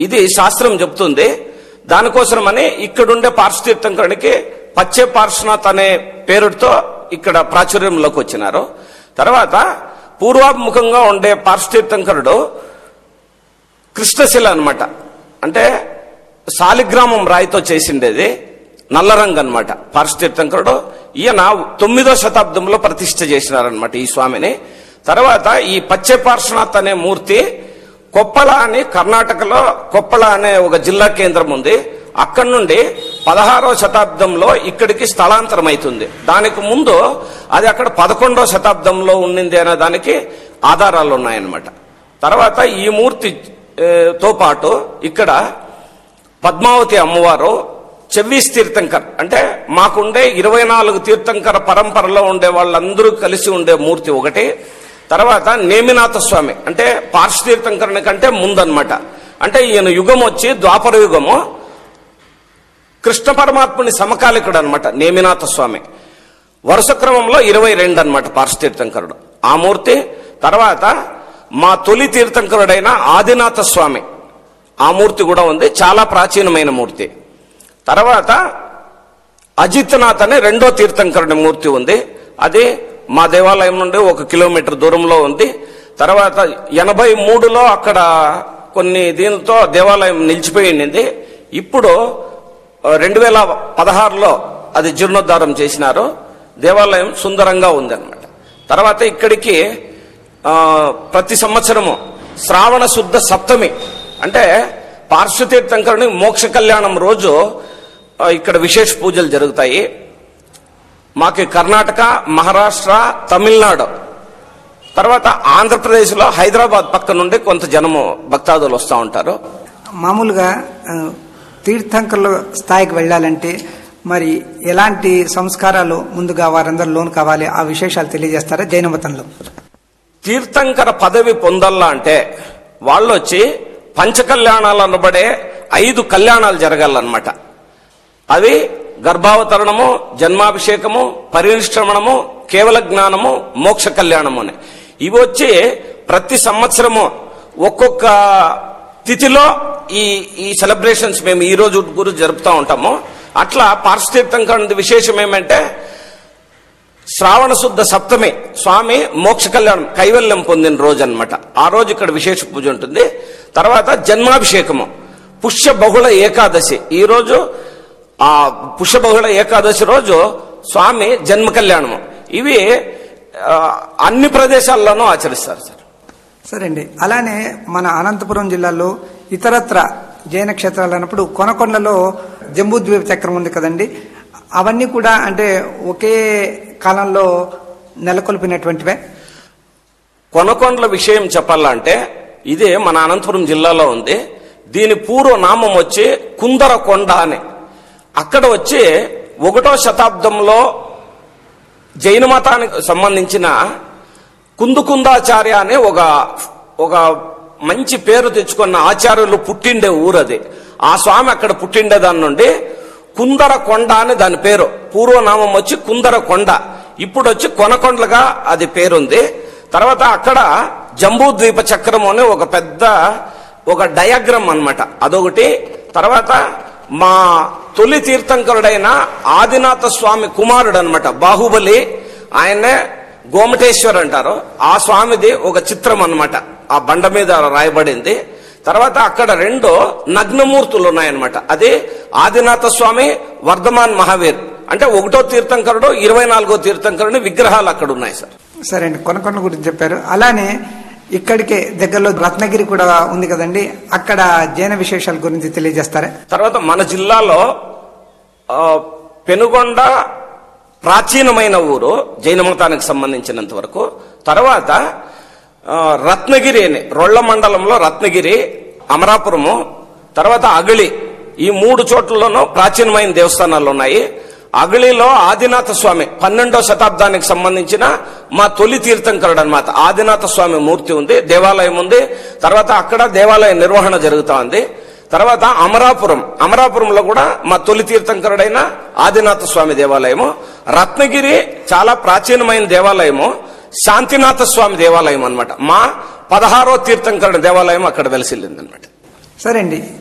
ఇది శాస్త్రం చెప్తుంది దానికోసమని ఇక్కడుండే పార్శ్వతీర్థంకరుడికి పచ్చే పార్శ్వనాథ్ అనే పేరుతో ఇక్కడ ప్రాచుర్యంలోకి వచ్చినారు తర్వాత పూర్వాభిముఖంగా ఉండే పార్శ్వతీర్థంకరుడు కృష్ణశిల అన్నమాట అంటే శాలిగ్రామం రాయితో చేసిండేది నల్ల రంగు అనమాట పార్శ్వతీర్థంకరుడు ఈయన తొమ్మిదో శతాబ్దంలో ప్రతిష్ఠ చేసినారనమాట ఈ స్వామిని తర్వాత ఈ పచ్చే పార్శ్వనాథ్ అనే మూర్తి కొప్పల అని కర్ణాటకలో కొప్పల అనే ఒక జిల్లా కేంద్రం ఉంది అక్కడి నుండి పదహారో శతాబ్దంలో ఇక్కడికి స్థలాంతరం అవుతుంది దానికి ముందు అది అక్కడ పదకొండో శతాబ్దంలో ఉండింది అనే దానికి ఆధారాలు ఉన్నాయన్నమాట తర్వాత ఈ మూర్తి ఏ, తో పాటు ఇక్కడ పద్మావతి అమ్మవారు చెవ్వీస్ తీర్థంకర్ అంటే మాకుండే ఇరవై నాలుగు తీర్థంకర పరంపరలో ఉండే వాళ్ళందరూ కలిసి ఉండే మూర్తి ఒకటి తర్వాత నేమినాథ స్వామి అంటే పార్శ్వతీర్థంకరుని కంటే ముందన్నమాట అంటే ఈయన యుగం వచ్చి ద్వాపర యుగము కృష్ణ పరమాత్ముని సమకాలికుడు అనమాట నేమినాథ స్వామి వరుస క్రమంలో ఇరవై రెండు అనమాట పార్శ్వతీర్థంకరుడు ఆ మూర్తి తర్వాత మా తొలి తీర్థంకరుడైన ఆదినాథ స్వామి ఆ మూర్తి కూడా ఉంది చాలా ప్రాచీనమైన మూర్తి తర్వాత అజిత్నాథ్ అనే రెండో తీర్థంకరుడి మూర్తి ఉంది అది మా దేవాలయం నుండి ఒక కిలోమీటర్ దూరంలో ఉంది తర్వాత ఎనభై మూడులో అక్కడ కొన్ని దీనితో దేవాలయం నిలిచిపోయి ఉండింది ఇప్పుడు రెండు వేల పదహారులో అది జీర్ణోద్ధారం చేసినారు దేవాలయం సుందరంగా ఉంది అనమాట తర్వాత ఇక్కడికి ఆ, ప్రతి సంవత్సరము శ్రావణ శుద్ధ సప్తమి అంటే పార్శ్వతీర్థంకరుని మోక్ష కళ్యాణం రోజు ఆ, ఇక్కడ విశేష పూజలు జరుగుతాయి మాకి కర్ణాటక మహారాష్ట్ర తమిళనాడు తర్వాత ఆంధ్రప్రదేశ్లో హైదరాబాద్ పక్క నుండి కొంత జనము భక్తాదులు వస్తూ ఉంటారు మామూలుగా ఆ, తీర్థంకర్ల స్థాయికి వెళ్ళాలంటే మరి ఎలాంటి సంస్కారాలు ముందుగా వారందరూ లోన్ కావాలి ఆ విశేషాలు తెలియజేస్తారా జైన మతంలో తీర్థంకర పదవి పొందల్లా అంటే వాళ్ళు వచ్చి పంచకళ్యాణాలు అనబడే ఐదు కళ్యాణాలు జరగాలన్నమాట అవి గర్భావతరణము జన్మాభిషేకము పరినిష్క్రమణము కేవల జ్ఞానము మోక్ష కళ్యాణము అని ఇవి వచ్చి ప్రతి సంవత్సరము ఒక్కొక్క తిథిలో ఈ ఈ సెలబ్రేషన్స్ మేము ఈ రోజు గురించి జరుపుతూ ఉంటాము అట్లా పార్శ్వతీర్థంకరుడి విశేషం ఏమంటే శ్రావణ శుద్ధ సప్తమి స్వామి మోక్ష కళ్యాణం కైవల్యం పొందిన రోజు అన్నమాట ఆ రోజు ఇక్కడ విశేష పూజ ఉంటుంది తర్వాత జన్మాభిషేకము పుష్య బహుళ ఏకాదశి ఈ రోజు ఆ పుష్య బహుళ ఏకాదశి రోజు స్వామి జన్మ కళ్యాణము ఇవి ఆ, అన్ని ప్రదేశాల్లోనూ ఆచరిస్తారు సార్ సరే అండి అలానే మన అనంతపురం జిల్లాలో ఇతరత్ర జైన క్షేత్రాలు అన్నప్పుడు కొనకొండలో జంబూద్వీప చక్రం ఉంది కదండి అవన్నీ కూడా అంటే ఒకే కాలంలో నెలకొల్పినటువంటివే కొనకొండల విషయం చెప్పాలంటే ఇదే మన అనంతపురం జిల్లాలో ఉంది దీని పూర్వ నామం వచ్చి కుందర కొండ అని అక్కడ వచ్చి ఒకటో శతాబ్దంలో జైన మతానికి సంబంధించిన కుందుకుందాచార్య అనే ఒక ఒక మంచి పేరు తెచ్చుకున్న ఆచార్యులు పుట్టిండే ఊరు అది ఆ స్వామి అక్కడ పుట్టిండే దాని నుండి కుందర కొండ అని దాని పేరు పూర్వనామం వచ్చి కుందర కొండ ఇప్పుడు వచ్చి కొనకొండలుగా అది పేరుంది తర్వాత అక్కడ జంబూ ద్వీప చక్రం అనే ఒక పెద్ద ఒక డయాగ్రామ్ అన్నమాట అదొకటి తర్వాత మా తొలి తీర్థంకరుడైన ఆదినాథ స్వామి కుమారుడు అనమాట బాహుబలి ఆయన్నే గోమటేశ్వర్ అంటారు ఆ స్వామిది ఒక చిత్రం అన్నమాట ఆ బండ మీద రాయబడింది తర్వాత అక్కడ రెండు నగ్నమూర్తులు ఉన్నాయన్నమాట అది ఆదినాథ స్వామి వర్ధమాన్ మహావీర్ అంటే ఒకటో తీర్థంకరుడు ఇరవై నాలుగో తీర్థంకరుని విగ్రహాలు అక్కడ ఉన్నాయి సార్ సరే అండి కొనకొండ గురించి చెప్పారు అలానే ఇక్కడికే దగ్గరలో రత్నగిరి కూడా ఉంది కదండి అక్కడ జైన విశేషాల గురించి తెలియజేస్తారా తర్వాత మన జిల్లాలో ఆ, పెనుగొండ ప్రాచీనమైన ఊరు జైన మతానికి సంబంధించినంత వరకు తర్వాత ఆ, రత్నగిరి అని రొళ్ళ మండలంలో రత్నగిరి అమరాపురము తర్వాత అగిలి ఈ మూడు చోట్లలోనూ ప్రాచీనమైన దేవస్థానాలు ఉన్నాయి అగిలిలో ఆదినాథ స్వామి పన్నెండో శతాబ్దానికి సంబంధించిన మా తొలి తీర్థంకరుడు అనమాట ఆదినాథ స్వామి మూర్తి ఉంది దేవాలయం ఉంది తర్వాత అక్కడ దేవాలయ నిర్వహణ జరుగుతా ఉంది తర్వాత అమరాపురం అమరాపురంలో కూడా మా తొలి తీర్థంకరుడైన ఆదినాథ స్వామి దేవాలయము రత్నగిరి చాలా ప్రాచీనమైన దేవాలయము శాంతినాథ స్వామి దేవాలయం అన్నమాట మా పదహారో తీర్థంకరుడి దేవాలయం అక్కడ వెలసిల్లింది అనమాట సరే అండి